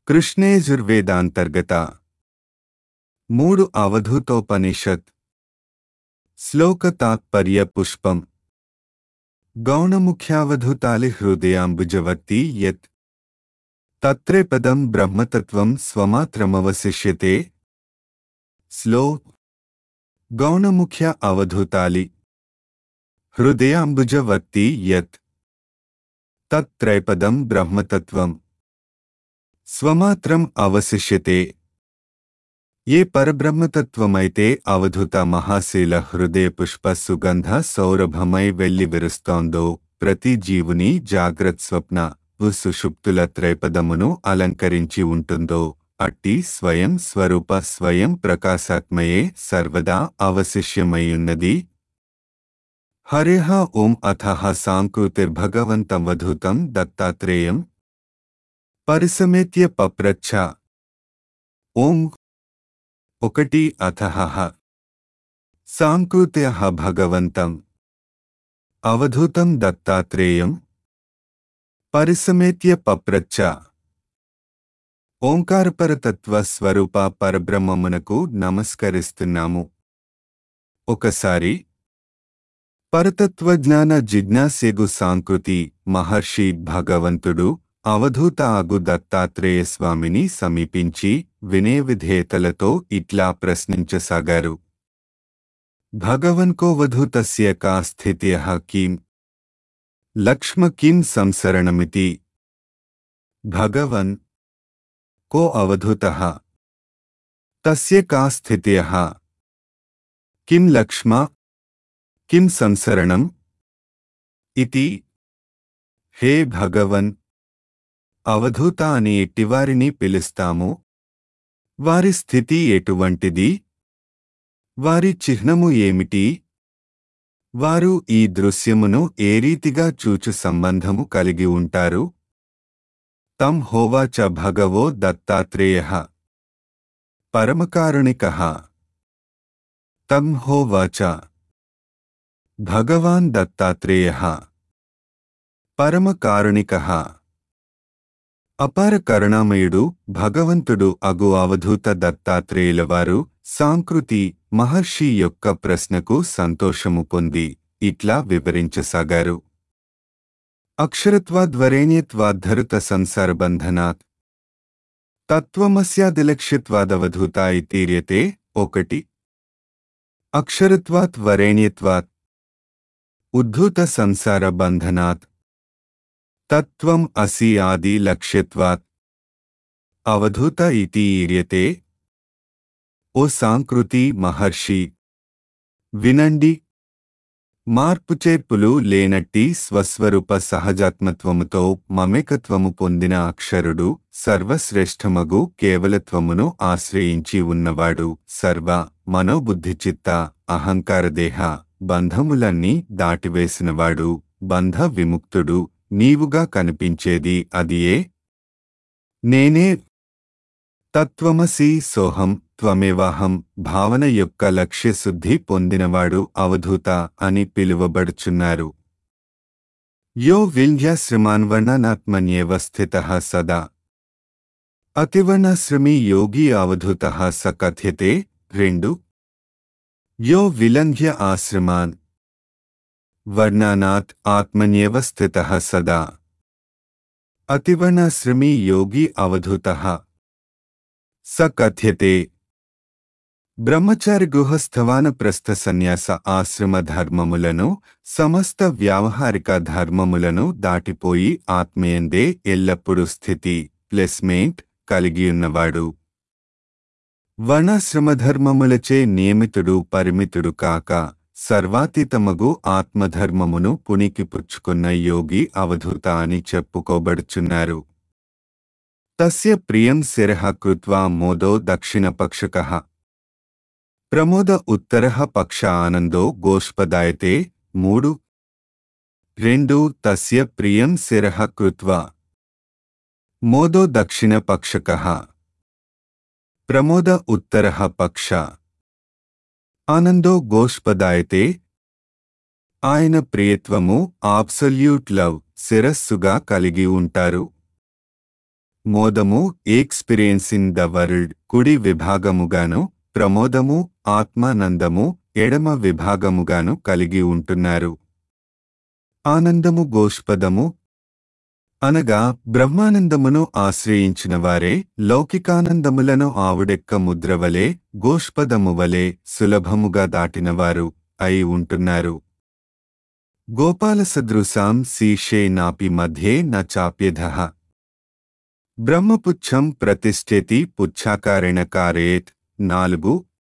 కృష్ణేజుర్వేదాంతర్గత మూడు అవధూతోపనిషత్ శ్లోక తాత్పర్య పుష్పం గౌణముఖ్యావధూతాలి హృదయాంబుజవర్తి యత్ తత్రేపదం బ్రహ్మతత్వం స్వమాత్రమవశిష్యతే స్లో గౌణముఖ్య అవధూతాలి హృదయాంబుజవర్తి యత్ తత్రైపదం బ్రహ్మతత్వం స్వమాత్రం అవశిష్యతే ఏ పరబ్రహ్మతత్వమైతే అవధూత మహాశీల హృదయ పుష్ప సుగంధ సౌరభమై వెళ్లి విరుస్తోందో ప్రతి జీవుని జాగ్రత్ స్వప్న సుషుప్తుల త్రైపదమును అలంకరించి ఉంటుందో అట్టి స్వయం స్వరూప స్వయం ప్రకాశాత్మయే సర్వదా అవశిష్యమయ్యున్నది హరిహ ఓం అథ సాంకృతిర్భగవంతమధూతం దత్తాత్రేయం పరిసమేత్య పప్రచ్ఛ ఓం ఒకటి అథః సాంకృత్య భగవంతం అవధూతం దత్తాత్రేయం పరిసమేత్య పప్రచ్చ ఓంకారపరతత్వ స్వరూప పరబ్రహ్మమునకు నమస్కరిస్తున్నాము ఒకసారి పరతత్వజ్ఞాన జిజ్ఞాసేగు సాంకృతి మహర్షి భగవంతుడు అవధూత ఆగు దత్తాత్రేయ స్వామిని సమీపించి వినయ విధేయతలతో ఇట్లా ప్రశ్నించసాగారు భగవన్కోవధూతస్య కా స్థిత్యః కిం లక్ష్మ కిం సంసరణమితి భగవన్ కో అవధూతః తస్య కా స్థిత్యః కిం లక్ష్మ కిం సంసరణం ఇతి హే భగవన్ అవధూత అని ఎట్టివారిని పిలుస్తాము వారి స్థితి ఎటువంటిది వారి చిహ్నము ఏమిటి వారు ఈ దృశ్యమును ఏ రీతిగా చూచు సంబంధము కలిగి ఉంటారు తం హోవాచ భగవో దత్తాత్రేయ పరమకారుణిక తం హోవాచ భగవాన్ దత్తాత్రేయ పరమకారుణిక అపార కరుణామయుడు భగవంతుడు అగు అవధూత దత్తాత్రేయుల వారు సాంకృతి మహర్షి యొక్క ప్రశ్నకు సంతోషము పొంది ఇట్లా వివరించసాగారు అక్షరత్వాద్వరేణ్యత్వాద్ధరుత సంసారబంధనాత్ తత్వమస్యాదిలక్ష్యత్వాదవధూత ఇతీర్యతే ఒకటి అక్షరత్వాత్ వరేణ్యత్వాత్ ఉద్ధూత సంసార బంధనాత్ తత్వం అసి ఆది లక్ష్యత్వాత్ అవధూత ఇతి ఈర్యతే ఓ సాంకృతి మహర్షి వినండి మార్పు చేర్పులు లేనట్టి స్వస్వరూప సహజాత్మత్వముతో మమేకత్వము పొందిన అక్షరుడు సర్వశ్రేష్టమగు కేవలత్వమును ఆశ్రయించి ఉన్నవాడు సర్వ మనోబుద్ధిచిత్త అహంకారదేహ బంధములన్నీ దాటివేసినవాడు బంధ విముక్తుడు నీవుగా కనిపించేది అదియే నేనే తత్వమసి సోహం త్వమేవాహం భావన యొక్క లక్ష్యశుద్ధి పొందినవాడు అవధూత అని పిలువబడుచున్నారు యో వింధ్యాశ్రమాన్వర్ణనాత్మన్యేవ స్థిత సదా అతివర్ణశ్రమీ యోగి అవధూత స కథ్యతే రెండు యో విలంఘ్య ఆశ్రమాన్ వర్ణానాత్ ఆత్మన్యేవ స్థిత సదా అతివర్ణాశ్రమీ యోగి అవధూత స కథ్యతే బ్రహ్మచారి గృహస్థవాన ప్రస్థ సన్యాస ఆశ్రమ ధర్మములను సమస్త వ్యావహారిక ధర్మములను దాటిపోయి ఆత్మీయందే ఎల్లప్పుడూ స్థితి ప్లేస్మెంట్ కలిగియున్నవాడు వర్ణాశ్రమధర్మములచే నియమితుడు పరిమితుడు కాక సర్వాతీతమగు ఆత్మధర్మమును పుణికిపుచ్చుకున్న యోగి అవధూత అని చెప్పుకోబడుచున్నారు తస్య ప్రియం శిరః కృత్వా మోదో దక్షిణపక్షకః ప్రమోద ఉత్తరః పక్ష ఆనందో గోష్పదాయతే మూడు రెండు తస్య ప్రియం శిరః కృత్వా మోదో దక్షిణపక్షకః ప్రమోద ఉత్తరః పక్ష ఆనందో గోష్పదాయతే ఆయన ప్రియత్వము ఆబ్సల్యూట్ లవ్ శిరస్సుగా కలిగి ఉంటారు మోదము ఎక్స్పీరియన్స్ ఇన్ ద వరల్డ్ కుడి విభాగముగాను ప్రమోదము ఆత్మానందము ఎడమ విభాగముగాను కలిగి ఉంటున్నారు ఆనందము గోష్పదము అనగా బ్రహ్మానందమును ఆశ్రయించిన వారే లౌకికానందములను ఆవుడెక్క ముద్రవలే గోష్పదము వలె సులభముగా దాటినవారు అయి ఉంటున్నారు గోపాలసదృశాం శీర్షే నాపి మధ్యే న చాప్యధ బ్రహ్మపుచ్చం ప్రతిష్ఠేతి పుచ్ఛాకారేణ కారేత్ నాలుగు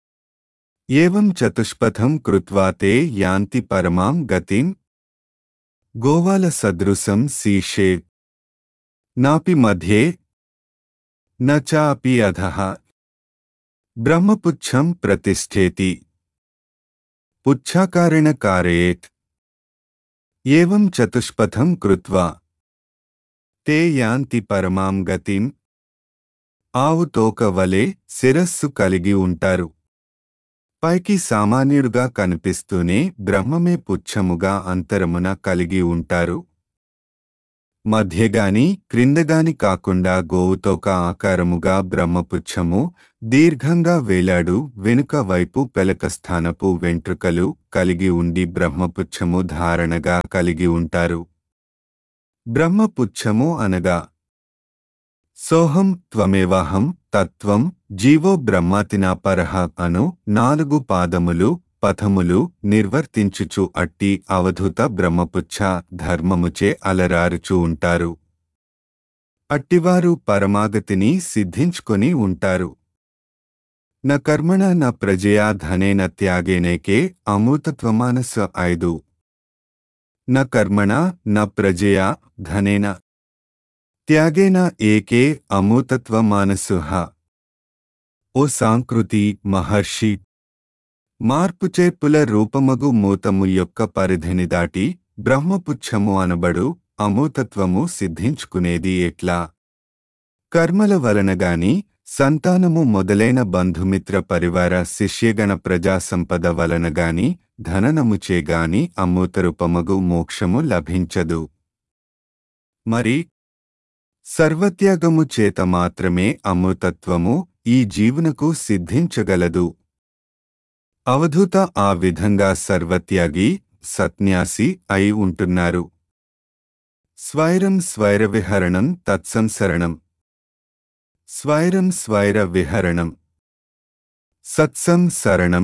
ఏవం చతుష్పథం కృత్వా తే యాంతి పరమాం గతిం గోవాల సదృశం శీర్షే నాపి మధ్యే న చాపి అధః బ్రహ్మపుచ్చం ప్రతిష్ఠేతి పుచ్ఛాకారేణ కారయేత్ ఏవం చతుష్పథం కృత్వా తే యాంతి పరమాం గతిం ఆవు తోక వలె శిరస్సు కలిగి ఉంటారు పైకి సామాన్యుడుగా కనిపిస్తూనే బ్రహ్మమే పుచ్చముగా అంతరమున కలిగి ఉంటారు మధ్యగాని క్రిందగాని కాకుండా గోవుతోక ఆకారముగా బ్రహ్మపుచ్చము దీర్ఘంగా వేలాడు వెనుక వైపు పెలక స్థానపు వెంట్రుకలు కలిగి ఉండి బ్రహ్మపుచ్చము ధారణగా కలిగి ఉంటారు బ్రహ్మపుచ్చము అనగా సోహం త్వమేవాహం తత్వం జీవో బ్రహ్మాతినా పరహ అను నాలుగు పాదములు పథములు నిర్వర్తించుచు అట్టి అవధూత బ్రహ్మపుచ్చ ధర్మముచే అలరారుచూ ఉంటారు అట్టివారు పరమాగతిని సిద్ధించుకొని ఉంటారు న కర్మణ న ప్రజయా ధనేన త్యాగేనేకే అమృతత్వమానస ఐదు న కర్మణ న ప్రజయా ధనేన త్యాగేన ఏకే అమూతత్వమానసుహ ఓ సాంకృతి మహర్షి మార్పుచేర్పుల రూపమగు మూతము యొక్క పరిధిని దాటి బ్రహ్మపుచ్చము అనబడు అమూతత్వము సిద్ధించుకునేది ఎట్లా కర్మల వలనగాని సంతానము మొదలైన బంధుమిత్ర పరివార శిష్యగణ ప్రజా సంపద వలనగాని ధననముచేగాని అమూతరూపమగు మోక్షము లభించదు మరి సర్వత్యాగము చేత మాత్రమే అమృతత్వము ఈ జీవునకు సిద్ధించగలదు అవధూత ఆ విధంగా సర్వత్యాగి సత్న్యాసి అయి ఉంటున్నారు స్వైరం స్వైర విహరణం తత్సంసరణం స్వైరం స్వైర విహరణం సత్సం శరణం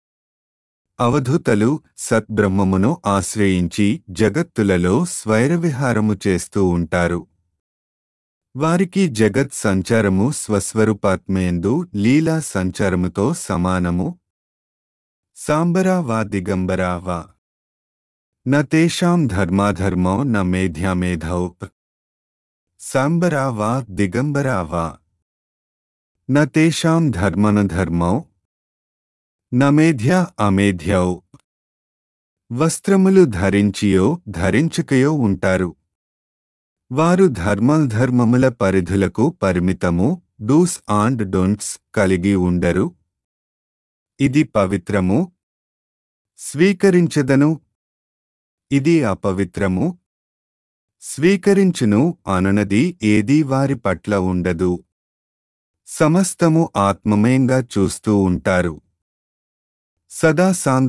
అవధూతలు సద్బ్రహ్మమును ఆశ్రయించి జగత్తులలో స్వైరవిహారము చేస్తూ ఉంటారు వారికి జగత్ సంచారము స్వస్వరూపాత్మయందు లీలా సంచారముతో సమానము సాంబరా వా దిగంబరా వా న తేషాం ధర్మాధర్మో న మేధ్యామేధౌ సాంబరా వా దిగంబరా వా న తేషాం ధర్మనధర్మౌ న మేధ్య అమేధ్యౌ వస్త్రములు ధరించియో ధరించకయో ఉంటారు వారు ధర్మధర్మముల పరిధులకు పరిమితము డూస్ అండ్ డోంట్స్ కలిగి ఉండరు ఇది పవిత్రము స్వీకరించదను ఇది అపవిత్రము స్వీకరించును అననది ఏదీ వారి పట్ల ఉండదు సమస్తము ఆత్మమయంగా చూస్తూ ఉంటారు సదా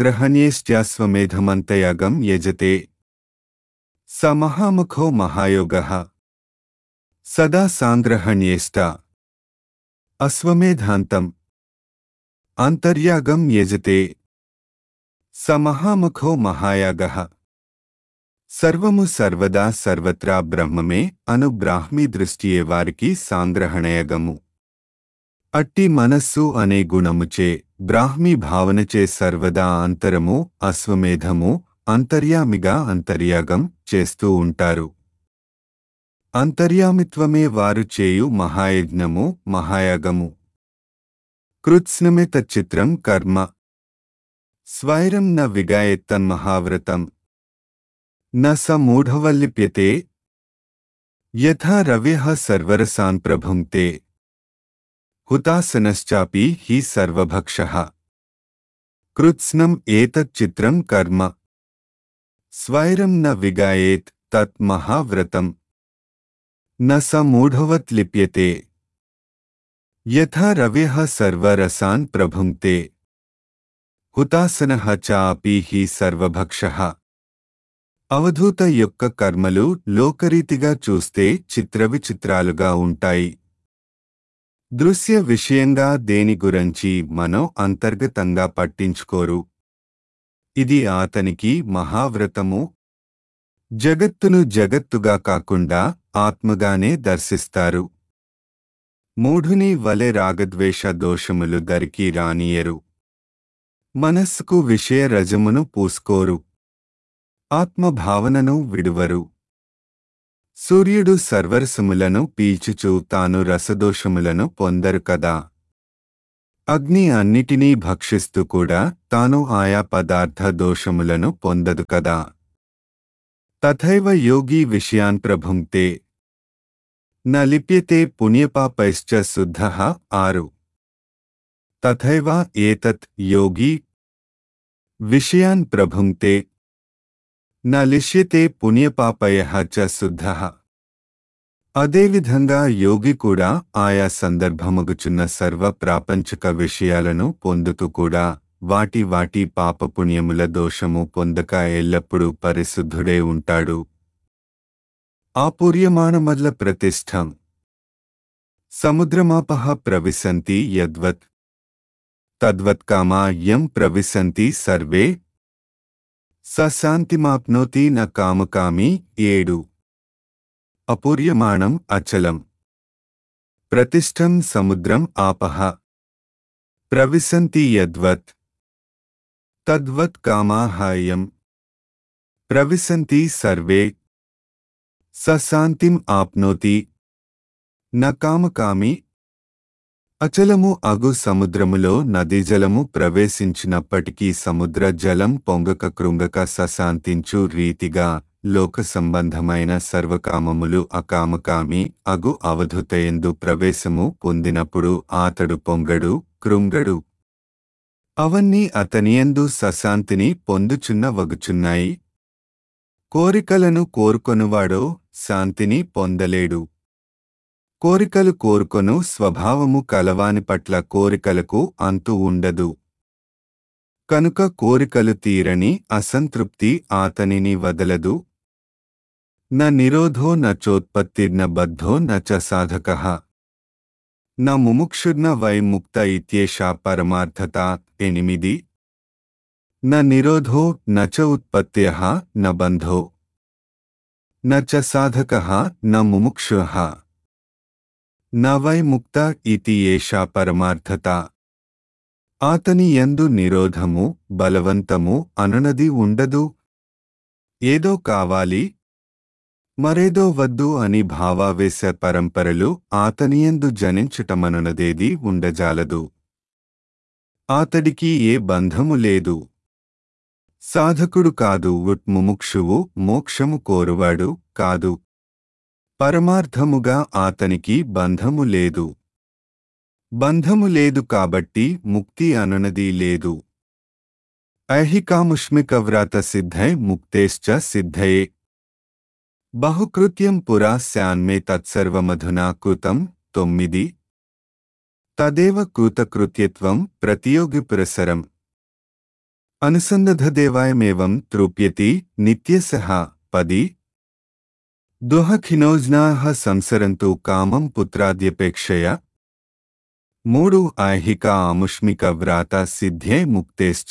సాంగ్రహణ్యేశ్చాస్వమేధమంతయాగం యజతే స మహాముఖో మహాయోగ సదా సాంగ్రహణ్యేష్ట అశ్వమేధాంతం అంతర్యాగం యజతే స మహాముఖో మహాయాగ సర్వము సర్వదా సర్వత్రా బ్రహ్మమే అను బ్రాహ్మీ దృష్టియే వారికి సాంగ్రహణయగము అట్టి మనస్సు అనే గుణముచే బ్రాహ్మీ భావనచే సర్వదా అంతరము అశ్వమేధము అంతర్యామిగా అంతర్యాగం చేస్తూ ఉంటారు అంతర్యామిత్వమే వారు చేయు మహాయజ్ఞము మహాయాగము కృత్స్నమే తచ్చిత్రం కర్మ స్వైరం న విగాయత్తన్మహావ్రతం న స మూఢవల్లిప్యతే యథా రవ్యః సర్వరసాన్ ప్రభుంక్తే హుతాసనశ్చాపి హి సర్వభక్షః కృత్స్నం ఏతచ్చిత్రం కర్మ స్వైరం న విగాయేత్ తత్ మహావ్రతం న స మూఢవత్ లిప్యతే యథా రవ్యః సర్వరసాన్ ప్రభుంక్తే హుతాసనః చాపి హి సర్వభక్షః అవధూత యొక్క కర్మలు లోకరీతిగా చూస్తే చిత్రవిచిత్రాలుగా ఉంటాయి దృశ్య విషయంగా దేని గురించి మనం అంతర్గతంగా పట్టించుకోరు ఇది అతనికి మహావ్రతము జగత్తును జగత్తుగా కాకుండా ఆత్మగానే దర్శిస్తారు మూఢుని వలె రాగద్వేష దోషములు దరికి రానియరు మనస్సుకు విషయ రజమును పూసుకోరు ఆత్మభావనను విడువరు సూర్యుడు సర్వరసములను పీల్చుచు తాను రసదోషములను పొందరు కదా అగ్ని అన్నిటినీ భక్షిస్తూ కూడా తాను ఆయా పదార్థ దోషములను పొందదు కదా తథైవ యోగి విషయాన్ ప్రభుంక్తే న లిప్యతే పుణ్యపాపైశ్చ శుద్ధ ఆరు తథైవ ఏతత్ యోగి విషయాన్ ప్రభుంక్తే న లిష్యతే పుణ్యపాపయ చ శుద్ధ అదేవిధంగా యోగి కూడా ఆయా సందర్భమగుచున్న సర్వ ప్రాపంచిక విషయాలను పొందుతూ కూడా వాటి వాటి పాపపుణ్యముల దోషము పొందక ఎల్లప్పుడూ పరిశుద్ధుడే ఉంటాడు ఆపూర్యమాణమల్ల ప్రతిష్టం సముద్రమాపః ప్రవిశంతి యద్వత్ తద్వత్కామా యం ప్రవిశంతి సర్వే సశాంతిమాప్నోతి న కామకామి ఏడు అపూర్యమాణం అచలం ప్రతిష్టం సముద్రం ఆపః ప్రవిశంతి యద్వత్ తద్వత్ కామాహాయం ప్రవిశంతి సర్వే సశాంతిం ఆప్నోతి న కామకామి అచలము అగు సముద్రములో నదీ జలము ప్రవేశించినప్పటికీ సముద్ర జలం పొంగక కృంగక సశాంతించు రీతిగా లోక సంబంధమైన సర్వకామములు అకామకామి అగు అవధుతయందు ప్రవేశము పొందినప్పుడు ఆతడు పొంగడు కృంగడు అవన్నీ అతనియందు సశాంతిని పొందుచున్న వగుచున్నాయి కోరికలను కోరుకొనువాడో శాంతిని పొందలేడు కోరికలు కోరుకొను స్వభావము కలవాని పట్ల కోరికలకు అంతు ఉండదు కనుక కోరికలు తీరని అసంతృప్తి ఆతనిని వదలదు న నిరోధో న చోత్పత్తిర్న బద్ధో న చ సాధక న ముముక్షుర్న వై ముక్త ఇత్యేషా పరమార్థత ఎనిమిది న నిరోధో న చ ఉత్పత్త్యః న బంధో న చ సాధకः న ముముక్షుః న వై ముక్త ఇతి ఏషా పరమార్థత ఆతని యందు నిరోధము బలవంతము అనునది ఉండదు ఏదో కావాలి మరేదో వద్దు అని భావావేశ పరంపరలు ఆతనియందు జనించుటమనునదేది ఉండజాలదు ఆతడికి ఏ బంధము లేదు సాధకుడు కాదు ఉట్ ముముక్షువు మోక్షము కోరువాడు కాదు పరమార్థముగా ఆతనికి బంధము లేదు బంధము లేదు కాబట్టి ముక్తి అనునది లేదు ఐహికాముష్మికవ్రాత సిద్ధై ముక్తేశ్చ సిద్ధయే బహుకృత్యం పురా స్యాన్మే తత్సర్వమధునా కృతం తొమ్మిది తదేవ కృతకృత్యత్వం ప్రతియోగిపురసరం అనుసందధదేవాయమేవం తృప్యతి నిత్యసః పది దుహఖినోజ్నాః సంసరంతు కామం పుత్రాద్యపేక్షయ మూడు ఐహిక ఆముష్మిక వ్రాత సిద్ధ్యే ముక్తేశ్చ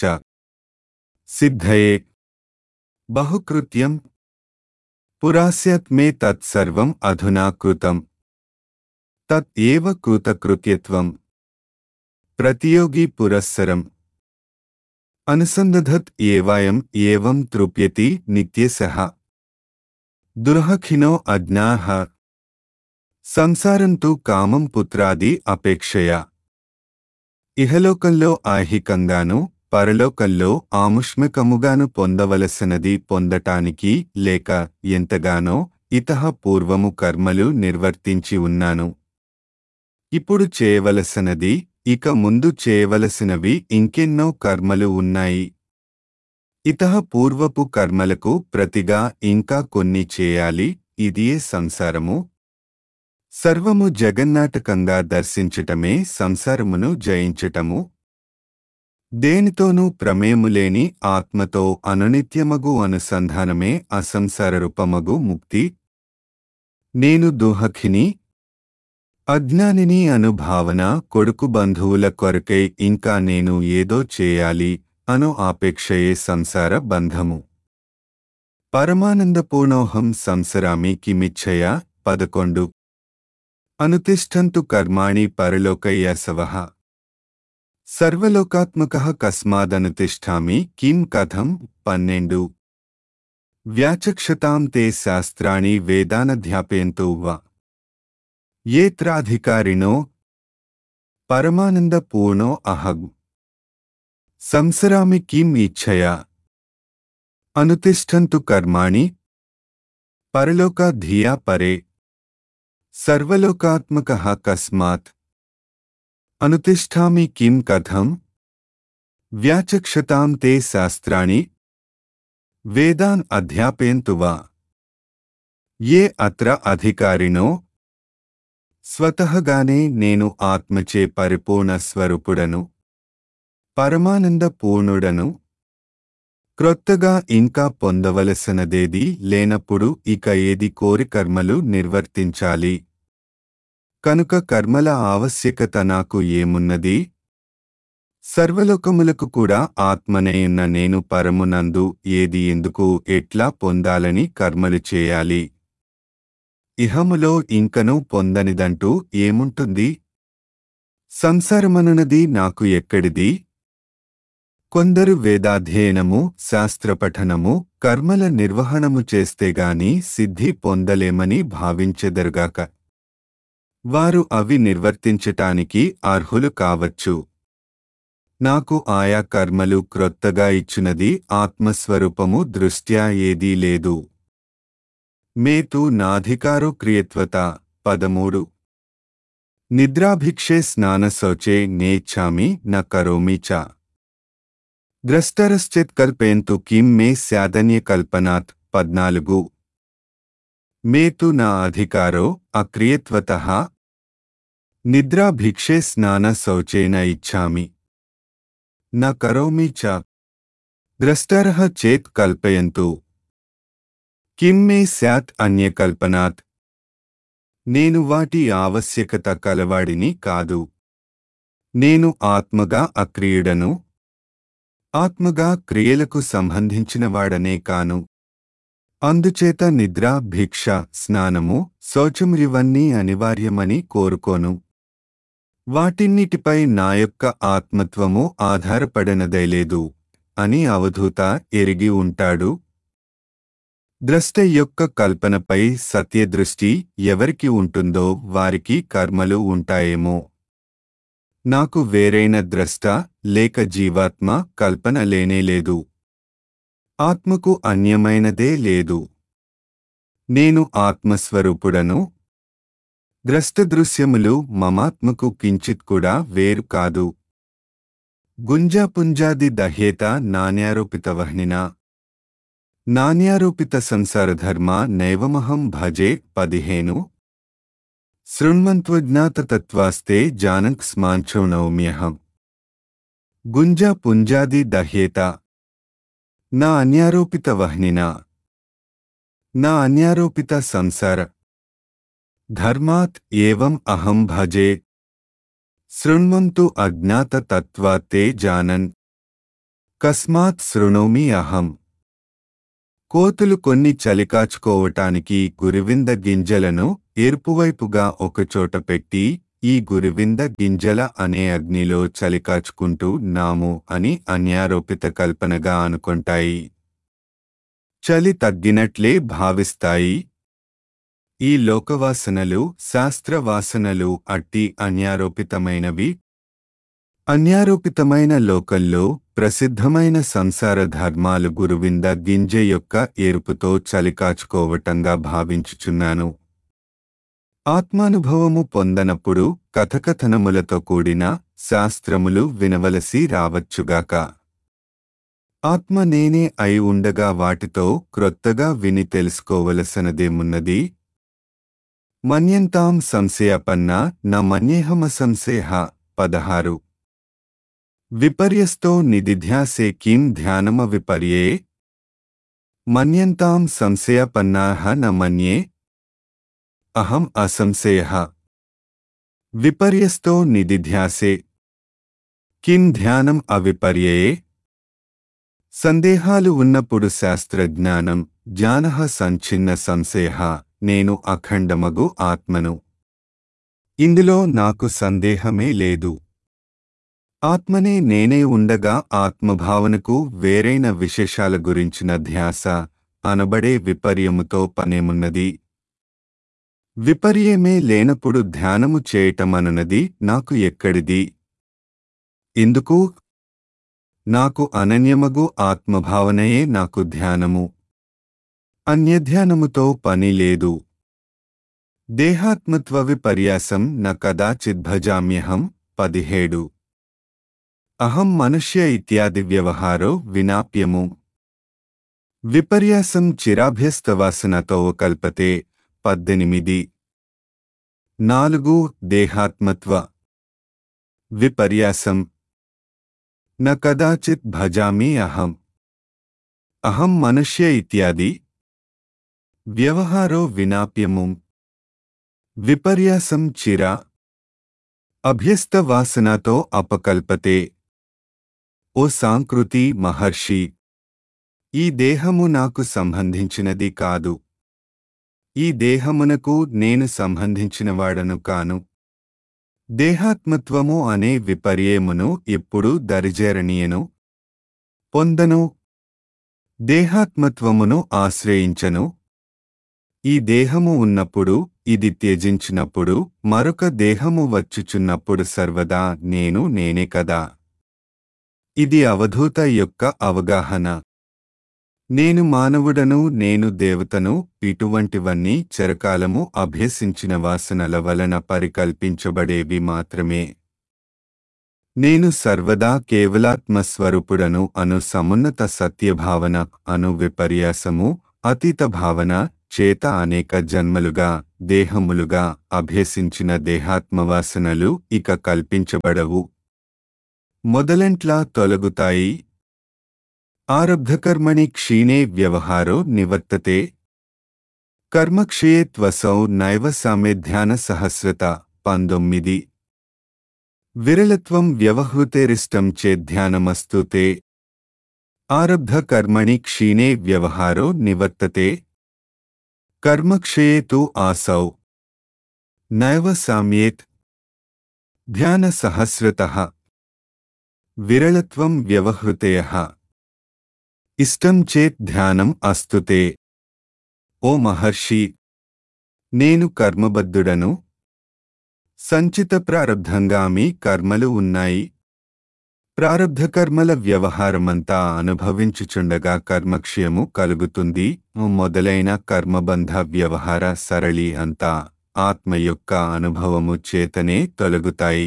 సిద్ధయే బహుకృత్యం పురాస్యత్ మే తత్సర్వం అధునా కృతం తత్ ఏవ కృతకృత్యత్వం ప్రతియోగి పురస్సరం అనుసందధత్ ఏవాయం ఏవం తృప్యతి నిత్యసః దుర్హఖినో అజ్ఞాః సంసారంతు కామం పుత్రాది అపేక్షయ ఇహలోకంలో ఐహికంగాను పరలోకంలో ఆముష్మికముగాను పొందవలసినది పొందటానికి లేక ఎంతగానో ఇతః పూర్వము కర్మలు నిర్వర్తించి ఉన్నాను ఇప్పుడు చేయవలసినది ఇక ముందు చేయవలసినవి ఇంకెన్నో కర్మలు ఉన్నాయి ఇతః పూర్వపు కర్మలకు ప్రతిగా ఇంకా కొన్ని చేయాలి ఇదియే సంసారము సర్వము జగన్నాటకంగా దర్శించటమే సంసారమును జయించటము దేనితోనూ ప్రమేయము లేని ఆత్మతో అనునిత్యమగు అనుసంధానమే అసంసార రూపమగు ముక్తి నేను దుహఖిని అజ్ఞానిని అనుభావన కొడుకు బంధువుల కొరకై ఇంకా నేను ఏదో చేయాలి అను ఆపేక్షయే సంసార బంధము పరమానందపూర్ణోహం సంసరామి కిమిచ్చయ పదకొండు అనుతిష్టంతు కర్మాణి పరలోకయ్యసవః సర్వలోకాత్మక కస్మాదనుతిష్ఠామి కిం కథం పన్నెండు వ్యాచక్షతాం తే శాస్త్రాణి వేదానధ్యాపయంతో వా ఏత్రాధికారిణో పరమానందపూర్ణో అహం సంసరామి కిం ఇచ్ఛయా అనుతిష్టంతు కర్మాణి పరలోకా ధియా పరే సర్వలోకాత్మక కస్మాత్ అనుతిష్ఠామి కిం కథం వ్యాచక్షతాం తే శాస్త్రాణి వేదాన్ అధ్యాపయంతు వా ఏ అత్ర అధికారినో స్వతహగానే నేను ఆత్మచే పరిపూర్ణ స్వరూపుడను పరమానంద పూర్ణుడను క్రొత్తగా ఇంకా పొందవలసినదేది లేనప్పుడు ఇక ఏది కోరి కర్మలు నిర్వర్తించాలి కనుక కర్మల ఆవశ్యకత నాకు ఏమున్నది సర్వలోకములకు కూడా ఆత్మనేయున్న నేను పరమునందు ఏది ఎందుకు ఎట్లా పొందాలని కర్మలు చేయాలి ఇహములో ఇంకనూ పొందనిదంటూ ఏముంటుంది సంసారమనునది నాకు ఎక్కడిది కొందరు వేదాధ్యయనము శాస్త్రపఠనము కర్మల నిర్వహణము చేస్తేగాని సిద్ధి పొందలేమని భావించెదరుగాక వారు అవి నిర్వర్తించటానికి అర్హులు కావచ్చు నాకు ఆయా కర్మలు క్రొత్తగా ఇచ్చినది ఆత్మస్వరూపము దృష్ట్యా ఏదీ లేదు మేతు నాధికారో క్రియత్వత పదమూడు నిద్రాభిక్షే స్నానశౌచే నేచ్ఛామి న కరోమి చ ద్రష్టరశ్చిత్ కల్పయంతు కిం మే స్యాదన్య కల్పనాత్ పద్నాలుగు మేతు నా అధికారో అక్రియత్వత నిద్రాభిక్షే స్నాన శౌచేన ఇచ్ఛామి న కరోమి చ ద్రష్టరః చేత్ కల్పయంతు కిం మే స్యాత్ అన్యకల్పనాత్ నేను వాటి ఆవశ్యకత కలవాడిని కాదు నేను ఆత్మగా అక్రియుడను ఆత్మగా క్రియలకు సంబంధించినవాడనే కాను అందుచేత నిద్ర భిక్ష స్నానము శౌచములివన్నీ అనివార్యమని కోరుకోను వాటిన్నిటిపై నా యొక్క ఆత్మత్వము ఆధారపడనదేలేదు అని అవధూత ఎరిగి ఉంటాడు ద్రష్ట యొక్క కల్పనపై సత్యదృష్టి ఎవరికి ఉంటుందో వారికి కర్మలు ఉంటాయేమో నాకు వేరైన ద్రష్ట లేక జీవాత్మ కల్పన లేనేలేదు ఆత్మకు అన్యమైనదే లేదు నేను ఆత్మస్వరూపుడను ద్రష్టదృశ్యములు మమాత్మకు కించిత్ కూడా వేరు కాదు గుంజాపుంజాది దహ్యేత నాణ్యారోపితవహ్నినా నాణ్యారోపిత సంసారధర్మ నైవమహం భజే పదిహేను శృణ్వంత్వజ్ఞాతతత్వాస్తే జానక్ స్మాంచౌనౌమ్యహం గుంజా పుంజాది దహ్యేత నా అన్యారోపిత వహ్నినా నా అన్యారోపిత సంసార ధర్మాత్ ఏవం అహం భజే శృణ్వంతు అజ్ఞాత తత్వా తే జానన్ కస్మాత్ శృణోమి అహం కోతులు కొన్ని చలికాచుకోవటానికి గురివింద గింజలను ఎరుపువైపుగా ఒకచోట పెట్టి ఈ గురివింద గింజల అనే అగ్నిలో చలికాచుకుంటూ నాము అని అన్యారోపిత కల్పనగా అనుకుంటాయి చలి తగ్గినట్లే భావిస్తాయి ఈ లోకవాసనలు శాస్త్రవాసనలు అట్టి అన్యారోపితమైనవి అన్యారోపితమైన లోకల్లో ప్రసిద్ధమైన సంసార ధర్మాలు గురువింద గింజ యొక్క ఎరుపుతో చలికాచుకోవటంగా భావించుచున్నాను ఆత్మానుభవము పొందనప్పుడు కథకథనములతో కూడిన శాస్త్రములు వినవలసి రావచ్చుగాక ఆత్మ నేనే అయి ఉండగా వాటితో క్రొత్తగా విని తెలుసుకోవలసినదేమున్నది మన్యంతాం సంశయపన్న న మన్యేహమ సంశయ పదహారు విపర్యస్తో నిదిధ్యాసే కిం ధ్యానమ విపర్యే మన్యంతాం సంశయపన్నాః న మన్యే అహం అసంశయః విపర్యస్తో నిదిధ్యాసే కిం ధ్యానం అవిపర్యయే సందేహాలు ఉన్నప్పుడు శాస్త్రజ్ఞానం జ్ఞానః సంచిన్న సంశయ నేను అఖండమగు ఆత్మను ఇందులో నాకు సందేహమే లేదు ఆత్మనే నేనే ఉండగా ఆత్మభావనకు వేరైన విశేషాల గురించిన ధ్యాస అనబడే విపర్యముతో పనేమున్నది విపర్యమే లేనప్పుడు ధ్యానము చేయటమనున్నది నాకు ఎక్కడిది ఎందుకు నాకు అనన్యమగు ఆత్మభావనయే నాకు ధ్యానము అన్యధ్యానముతో పని లేదు దేహాత్మత్వ విపర్యాసం న కదాచిద్భజామ్యహం పదిహేడు అహం మనుష్య ఇత్యాది వ్యవహారో వినాప్యము విపర్యాసం చిరాభ్యస్తవాసనతో కల్పతే పద్దెనిమిది నాలుగు దేహాత్మత్వ విపర్యాసం న కదాచిత్ భజామి అహం అహం మనుష్య ఇత్యాది వ్యవహారో వినాప్యము విపర్యాసం చిర అభ్యస్తవాసనతో అపకల్పతే ఓ సాంకృతి మహర్షి ఈ దేహము నాకు సంబంధించినది కాదు ఈ దేహమునకు నేను సంబంధించినవాడను కాను దేహాత్మత్వము అనే విపర్యమును ఎప్పుడూ దరిజేరనీయను పొందను దేహాత్మత్వమును ఆశ్రయించను ఈ దేహము ఉన్నప్పుడు ఇది త్యజించినప్పుడు మరొక దేహము వచ్చుచున్నప్పుడు సర్వదా నేను నేనే కదా ఇది అవధూత యొక్క అవగాహన నేను మానవుడను నేను దేవతను ఇటువంటివన్నీ చిరకాలము అభ్యసించిన వాసనల వలన పరికల్పించబడేవి మాత్రమే నేను సర్వదా కేవలాత్మస్వరూపుడను అను సమున్నత సత్యభావన అను విపర్యాసము అతీత భావన చేత అనేక జన్మలుగా దేహములుగా అభ్యసించిన దేహాత్మవాసనలు ఇక కల్పించబడవు మొదలంట్లా తొలగుతాయి ఆరబ్ధకర్మణి క్షీణే వ్యవహారో నివర్తతే కర్మక్షయే త్వసౌ నైవ సామేధ్యాన సహస్రత పంతొమ్మిది విరళత్వం వ్యవహృతేరిష్టం చేధ్యానమస్తు తే ఆరబ్ధకర్మణి క్షీణే వ్యవహారో నివర్తతే కర్మక్షయే తు ఆసౌ నైవ సామ్యేత్ ధ్యాన సహస్రతః విరళత్వం వ్యవహృతయః ఇష్టం చేత్ ధ్యానం అస్తుతే ఓ మహర్షి నేను కర్మబద్ధుడను సంచిత ప్రారబ్ధంగామి కర్మలు ఉన్నాయి ప్రారబ్ధ కర్మల వ్యవహారమంతా అనుభవించుచుండగా కర్మక్షయము కలుగుతుంది మొదలైన కర్మబంధ వ్యవహార సరళి అంతా ఆత్మ యొక్క అనుభవము చేతనే తొలగుతాయి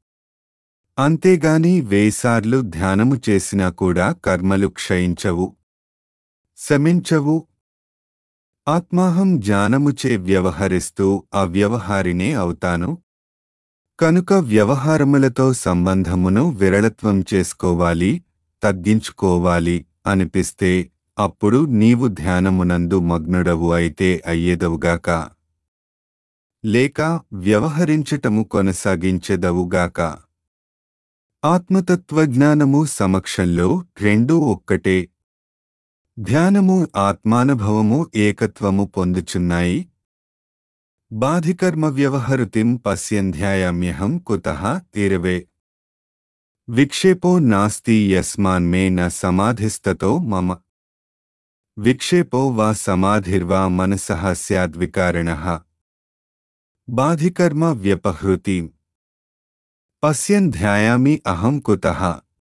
అంతేగాని వేసార్లు ధ్యానము చేసినా కూడా కర్మలు క్షయించవు శమించవు ఆత్మాహం జ్ఞానముచే వ్యవహరిస్తూ అవ్యవహారినే అవుతాను కనుక వ్యవహారములతో సంబంధమును విరళత్వం చేసుకోవాలి తగ్గించుకోవాలి అనిపిస్తే అప్పుడు నీవు ధ్యానమునందు మగ్నుడవు అయితే అయ్యేదవుగాక లేక వ్యవహరించటము కొనసాగించెదవుగాక ఆత్మతత్వజ్ఞానము సమక్షంలో రెండూ ఒక్కటే ధ్యానము ఆత్మానుభవము ఏకత్వము పొందుచున్నాయి బాధికర్మ వ్యవహరుతిం పశ్యంధ్యాయామ్యహం కుతః ఇరవే విక్షేపో నాస్తి యస్మాన్మే న సమాధిస్తతో మమ విక్షేపో వా సమాధిర్వా మనసః స్యాద్వికారిణః బాధికర్మ వ్యపహృతి పశ్యన్ ధ్యాయామి అహం కుతః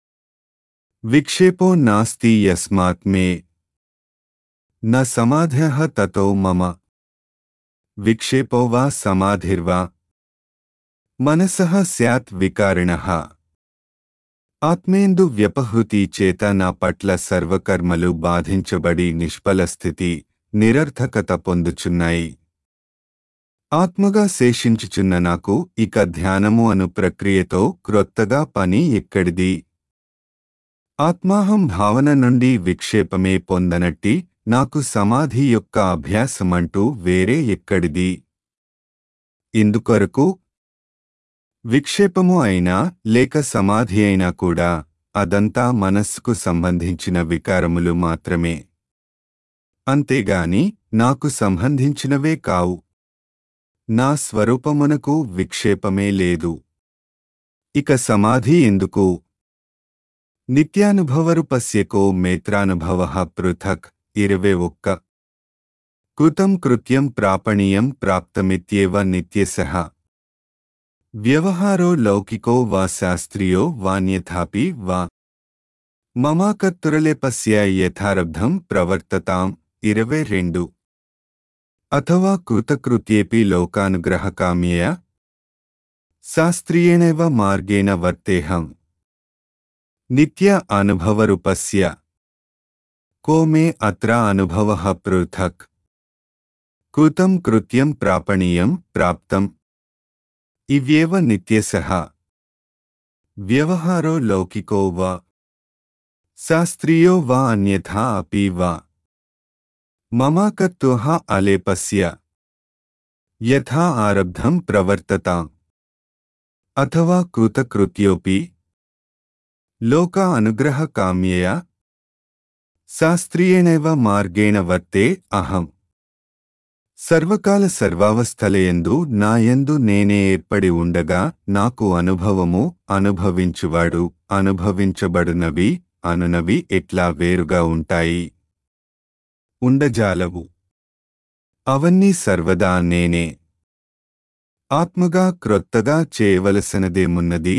విక్షేపో నాస్తి యస్మాత్ మే న సమాధ్యః తతో మమ విక్షేపో వా సమాధిర్వా మనసః స్యాత్ వికారిణః ఆత్మేందు వ్యపహృతి చేత నా పట్ల సర్వకర్మలు బాధించబడి నిష్ఫల స్థితి నిరర్థకత పొందుచున్నాయి ఆత్మగా శేషించుచున్న నాకు ఇక ధ్యానము అను ప్రక్రియతో క్రొత్తగా పని ఎక్కడిది ఆత్మాహం భావన నుండి విక్షేపమే పొందనట్టి నాకు సమాధి యొక్క అభ్యాసమంటూ వేరే ఎక్కడిది ఇందుకొరకు విక్షేపము అయినా లేక సమాధి అయినా కూడా అదంతా మనస్సుకు సంబంధించిన వికారములు మాత్రమే అంతేగాని నాకు సంబంధించినవే కావు నా స్వరూపమునకు విక్షేపమే లేదు ఇక సమాధి ఎందుకు నిత్యానుభవరూపస్యకో మేత్రానుభవ పృథక్ ఇరవై ఒక్క కృతం కృత్యం ప్రాపణీయం ప్రాప్తమిత్యేవ నిత్యసః వ్యవహారో లౌకికో వా శాస్త్రీయో వాన్యథాపి వా మమాకత్తురలేపస్య యథారబ్ధం ప్రవర్తతాం ఇరవై రెండు అథవా కృతకృత్యేపి లోకానుగ్రహకామ్యయ శాస్త్రీయేణైవ మార్గేణ వర్తేహం నిత్య అనుభవరూపస్య కో మే అత్ర అనుభవః పృథక్ కృతం కృత్యం ప్రాపణీయం ప్రాప్తం ఇవ్యేవ నిత్యసః వ్యవహారో లౌకికో వా శాస్త్రీయో వా అన్యథా అపి వా మమాకత్వః అలేపస్య యథా ఆరబ్ధం ప్రవర్తతాం అథవా కృతకృత్యోపి లోక అనుగ్రహ కామ్యయా శాస్త్రీయేణైవ మార్గేణ వర్తే అహం సర్వకాల సర్వావస్థలయందు నాయందు నేనే ఏర్పడి ఉండగా నాకు అనుభవము అనుభవించువాడు అనుభవించబడునవి అనునవి ఎట్లా వేరుగా ఉంటాయి ఉండజాలవు అవన్నీ సర్వదా నేనే ఆత్మగా క్రొత్తగా చేయవలసినదేమున్నది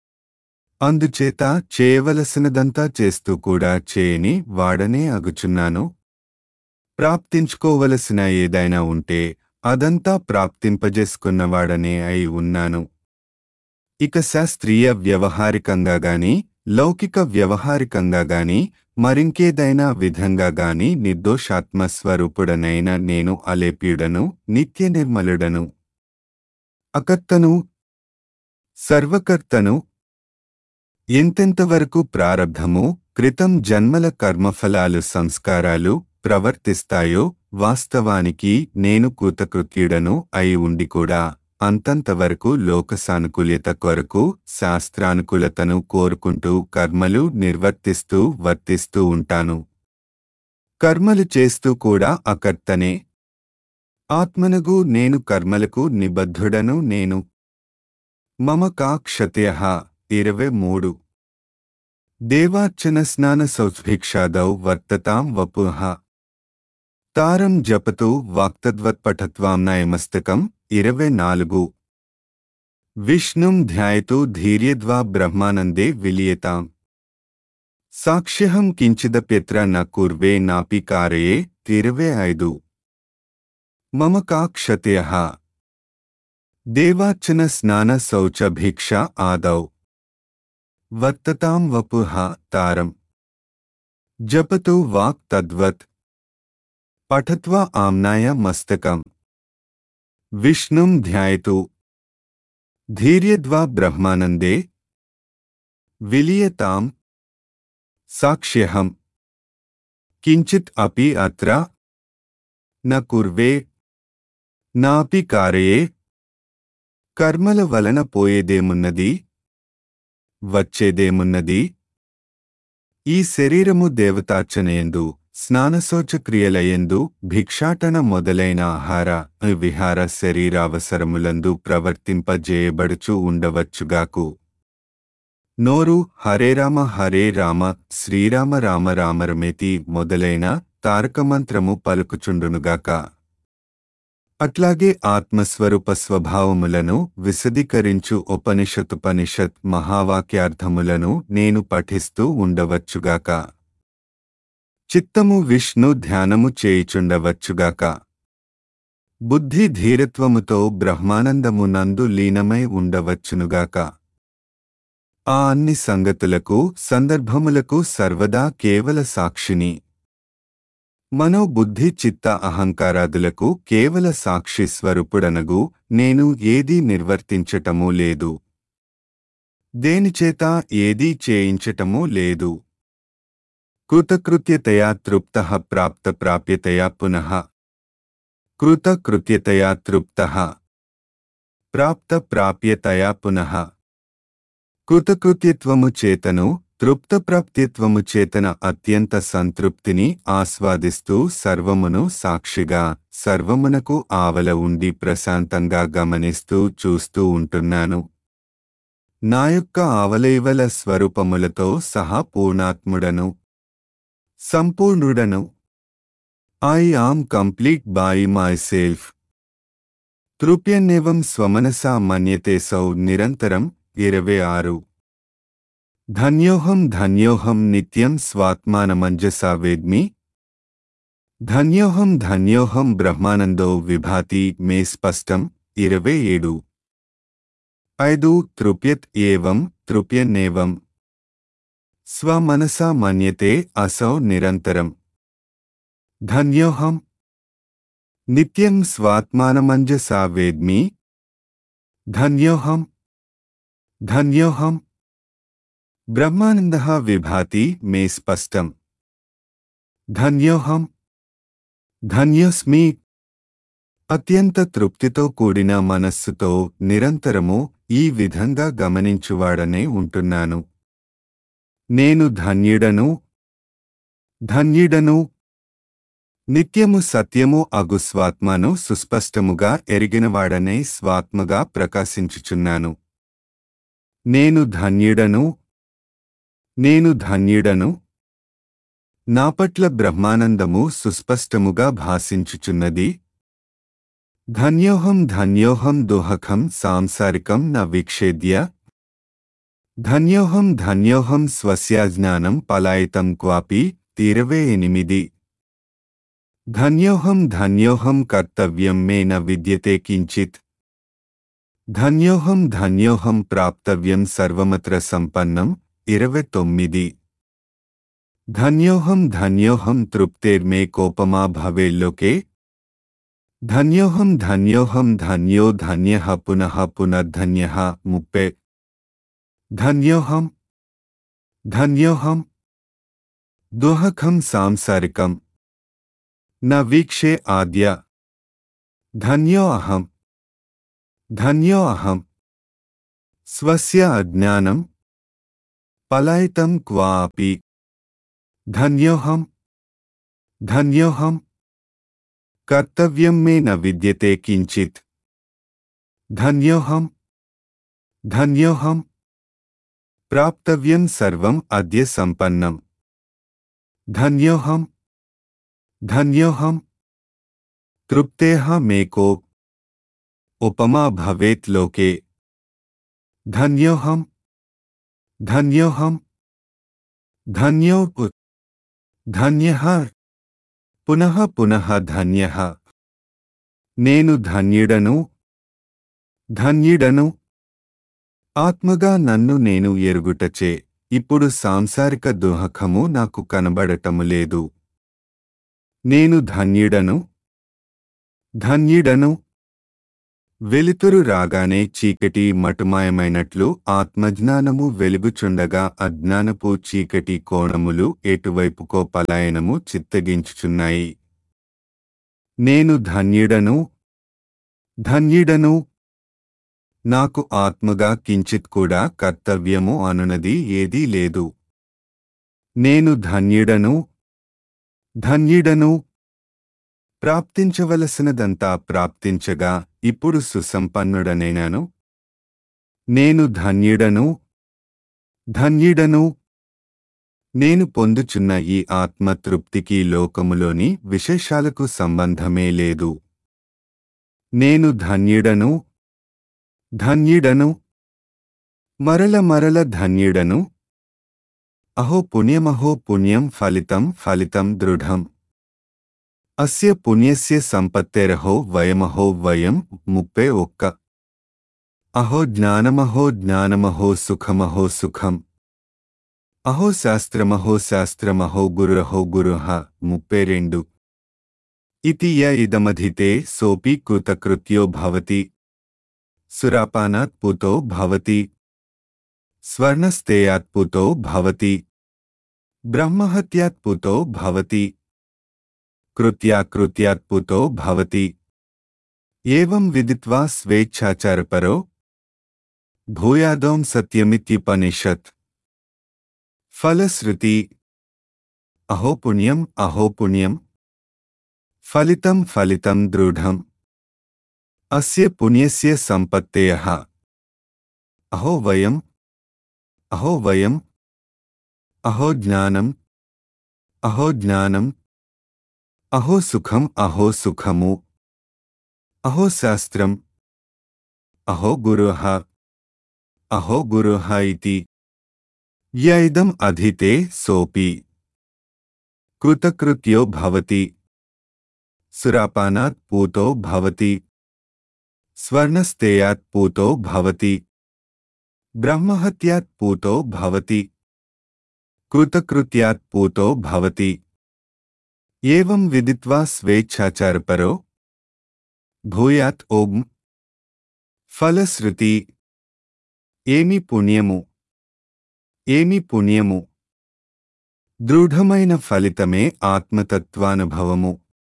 అందుచేత చేయవలసినదంతా చేస్తూ కూడా చేయని వాడనే అగుచున్నాను ప్రాప్తించుకోవలసిన ఏదైనా ఉంటే అదంతా ప్రాప్తింపజేసుకున్నవాడనే అయి ఉన్నాను ఇక శాస్త్రీయ వ్యవహారికంగా గాని లౌకిక వ్యవహారికంగా గాని మరింకేదైనా విధంగా గాని నిర్దోషాత్మస్వరూపుడనైన నేను అలేప్యుడను నిత్య నిర్మలుడను అకర్తను సర్వకర్తను ఎంతెంతవరకు ప్రారబ్ధము క్రితం జన్మల కర్మఫలాలు సంస్కారాలు ప్రవర్తిస్తాయో వాస్తవానికి నేను కృతకృత్యుడను అయి ఉండి కూడా అంతంతవరకు లోకసానుకూల్యత కొరకు శాస్త్రానుకూలతను కోరుకుంటూ కర్మలు నిర్వర్తిస్తూ వర్తిస్తూ ఉంటాను కర్మలు చేస్తూ కూడా అకర్తనే ఆత్మనగు నేను కర్మలకు నిబద్ధుడను నేను మమ కాక్షత్య ఇరవై మూడు దేవార్చన స్నాన సౌభిక్షాదౌ వర్తతాం వపుః తారం జపతు వాక్తద్వత్పఠత్వాంనాయమస్తకం ఇరవై నాలుగు విష్ణుం ధ్యాయతు ధీర్యద్వా బ్రహ్మానందే విలియతాం సాక్ష్యహం కించిదప్యత్ర న కుర్వే నాపి కారయే ఇరవై ఐదు మమ కాక్షత్య దేవార్చన స్నాన శౌచ భిక్ష ఆదౌ వర్తతాం వపుః తారం జపతు వాక్ తద్వత్ పఠత్వా ఆమ్నాయ మస్తకం విష్ణుం ధ్యాయతు ధీర్యద్వా బ్రహ్మానందే విలియతాం సాక్ష్యహం కించిత్ అపి అత్ర న కుర్వే నాపి కారయే కర్మల వలన పోయేదేమున్నది వచ్చేదేమున్నది ఈ శరీరము దేవతార్చనయందు స్నానశోచక్రియలయందు భిక్షాటన మొదలైన ఆహార విహార శరీరావసరములందు ప్రవర్తింపజేయబడుచు ఉండవచ్చుగాకు నోరు హరే రామ హరే రామ శ్రీరామ రామ రామరమేతి మొదలైన తారకమంత్రము పలుకుచుండునుగాక అట్లాగే ఆత్మస్వరూప స్వభావములను విశదీకరించు ఉపనిషతుపనిషత్ మహావాక్యార్థములను నేను పఠిస్తూ ఉండవచ్చుగాక చిత్తము విష్ణు ధ్యానము చేయుచుండవచ్చుగాక బుద్ధి ధీరత్వముతో బ్రహ్మానందము నందు లీనమై ఉండవచ్చునుగాక ఆ అన్ని సంగతులకు సందర్భములకు సర్వదా కేవల సాక్షిని మనోబుద్ధి చిత్త అహంకారాదులకు కేవల సాక్షి స్వరూపుడనగు నేను ఏదీ నిర్వర్తించటమూ లేదు దేనిచేత ఏదీ చేయించటమూ లేదు కృతకృత్యతయా తృప్త ప్రాప్త ప్రాప్యతయా పునః కృతకృత్యతయా తృప్త ప్రాప్త ప్రాప్యతయా పునః కృతకృత్యత్వము చేతను తృప్తప్రాప్తిత్వము చేతన అత్యంత సంతృప్తిని ఆస్వాదిస్తూ సర్వమును సాక్షిగా సర్వమునకు ఆవల ఉండి ప్రశాంతంగా గమనిస్తూ చూస్తూ ఉంటున్నాను నా యొక్క ఆవలైవల స్వరూపములతో సహా పూర్ణాత్ముడను సంపూర్ణుడను I am complete by myself తృప్యన్నేవం స్వమనసా మన్యతే సౌ నిరంతరం ఇరవై ఆరు ధన్యోహం ధన్యోహం నిత్యం స్వాత్మానమంజసా వేద్మి ధన్యోహం ధన్యోహం బ్రహ్మానందో విభాతి మే స్పష్టం ఇరవై ఏడు ఐదు తృప్యత్ ఏవం తృప్యన్నేవం స్వమనసా మన్యతే అసౌ నిరంతరం ధన్యోహం నిత్యం స్వాత్మానమంజసా వేద్మి ధన్యోహం ధన్యోహం బ్రహ్మానంద విభాతి మే స్పష్టం ధన్యోహం ధన్యోస్మి అత్యంత తృప్తితో కూడిన మనస్సుతో నిరంతరము ఈ విధంగా గమనించువాడనే ఉంటున్నాను నేను ధన్యుడను ధన్యుడను నిత్యము సత్యము అగు స్వాత్మను సుస్పష్టముగా ఎరిగినవాడనే స్వాత్మగా ప్రకాశించుచున్నాను నేను ధన్యుడను నేను ధన్యుడను నా పట్ల బ్రహ్మానందము సుస్పష్టముగా భాసించుచున్నది ధన్యోహం ధన్యోహం దుహకం సాంసారికం న విక్షేద్య ధన్యోహం ధన్యోహం స్వస్యాజ్ఞానం పలాయితం క్వాపి ఇరవై ఎనిమిది ధన్యోహం ధన్యోహం కర్తవ్యం మే న విద్యతే కించిత్ ధన్యోహం ధన్యోహం ప్రాప్తవ్యం సర్వమత్ర సంపన్నం ఇరవై తొమ్మిది ధన్యోహం ధన్యోహం తృప్తేర్మే కోపమా భవేల్లోకే ధన్యోహం ధన్యోహం ధన్యో ధన్య పునః పునర్ధన్య ముప్పే ధన్యోహం ధన్యోహం దుహకం సాంసారికం న వీక్షే ఆద్య ధన్యో అహం ధన్యో అహం స్వస్య అజ్ఞానం పలాయితం క్వాపి ధన్యోహం ధన్యోహం కర్తవ్యం మే న విద్యతే కించిత్ ధన్యోహం ధన్యోహం ప్రాప్తవ్యం సర్వం అద్య సంపన్నం ధన్యోహం ధన్యోహం తృప్తేహ మేకో ఉపమా భవేత్ లోకే ధన్యోహం ధన్యోహం ధన్యో పు- ధన్యః పునః పునః ధన్యః నేను ధన్యుడను ధన్యుడను ఆత్మగా నన్ను నేను ఎరుగుటచే ఇప్పుడు సాంసారిక దుహకము నాకు కనబడటము లేదు నేను ధన్యుడను ధన్యుడను వెలుతురు రాగానే చీకటి మటుమాయమైనట్లు ఆత్మజ్ఞానము వెలుగుచుండగా అజ్ఞానపు చీకటి కోణములు ఎటువైపుకో పలాయనము చిత్తగించుచున్నాయి నేను ధన్యుడను ధన్యుడను నాకు ఆత్మగా కించిత్ కూడా కర్తవ్యము అనునది ఏదీ లేదు నేను ధన్యుడను ధన్యుడను ప్రాప్తించవలసినదంతా ప్రాప్తించగా ఇప్పుడు సుసంపన్నుడనైనాను నేను ధన్యుడను ధన్యుడను నేను పొందుచున్న ఈ ఆత్మతృప్తికి లోకములోని విశేషాలకు సంబంధమే లేదు నేను ధన్యుడను ధన్యుడను మరల మరల ధన్యుడను అహో పుణ్యమహో పుణ్యం ఫలితం ఫలితం దృఢం అస్య పుణ్యస్య సంపత్తేరహో వయమహో వయం ముప్పై ఒక్క అహో జ్ఞానమహో జ్ఞానమహో సుఖమహో సుఖం అహో శాస్త్రమహో శాస్త్రమహో గురురహో గురుహ ముప్పై రెండు इति य इदमधिते सोऽपि कृतकृत्यो भवति सुरापानात् पुतो भवति स्वर्णस्तेयात् पुतो भवति ब्रह्महत्यात् पुतो भवति कृत्याकृत्यात् पुतो भवति एवं विदित्वा स्वेच्छाचारपरो भूयादों सत्यमित्युपनिषत् फलश्रुति अहो पुण्यम् अहो पुण्यम् फलितं फलितं दृढम् अस्य पुण्यस्य सम्पत्तेयः अहो वयम् अहो वयम् अहो ज्ञानम् अहो ज्ञानम् अहो सुखम् अहो सुखमु अहो शास्त्रम् अहो गुरुः अहो गुरुः इति य इदम् अधीते सोऽपि कृतकृत्यो भवति सुरापानात् पूतो भवति स्वर्णस्तेयात् पूतो भवति ब्रह्महत्यात् पूतो भवति कृतकृत्यात् पूतो भवति एवं विदित्वा स्वेच्छाचारपरो భూయాత్ ఓం ఫలశ్రుతి ఏమి పుణ్యము ఏమి పుణ్యము దృఢమైన ఫలితమే ఆత్మతత్వానుభవము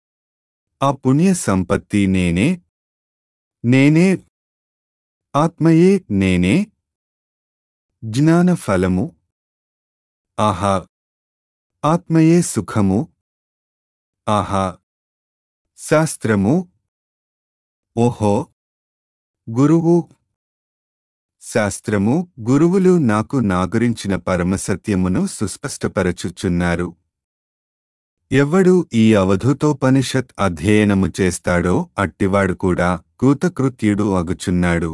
ఆ పుణ్య సంపత్తి నేనే నేనే ఆత్మయే నేనే జ్ఞాన ఫలము ఆహా ఆత్మయే సుఖము ఆహా శాస్త్రము ఓహో గురువు శాస్త్రము గురువులు నాకు నాగురించిన పరమసత్యమును సుస్పష్టపరచుచున్నారు ఎవ్వడు ఈ అవధూతోపనిషత్ అధ్యయనము చేస్తాడో అట్టివాడు కూడా కృతకృత్యుడు అగుచున్నాడు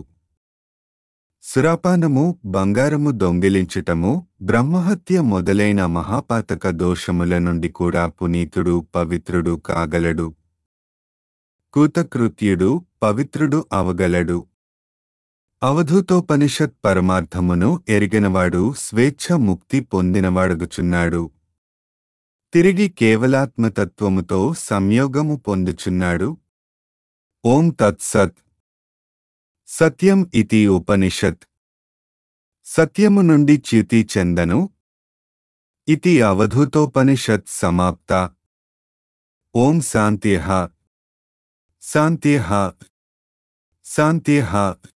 సురాపానము బంగారము దొంగిలించటము బ్రహ్మహత్య మొదలైన మహాపాతక దోషముల నుండి కూడా పునీతుడు పవిత్రుడు కాగలడు కూతకృత్యుడు పవిత్రుడు అవగలడు అవధూతోపనిషత్ పరమార్థమును ఎరిగినవాడు స్వేచ్ఛ ముక్తి పొందినవాడగుచున్నాడు తిరిగి కేవలాత్మతత్వముతో సంయోగము పొందుచున్నాడు ఓం తత్సత్ సత్యం ఇతి ఉపనిషత్ సత్యము నుండి చ్యుతి చెందను ఇతి అవధూతోపనిషత్ సమాప్త ఓం శాంత్యః శాంత్యః శాంత్యః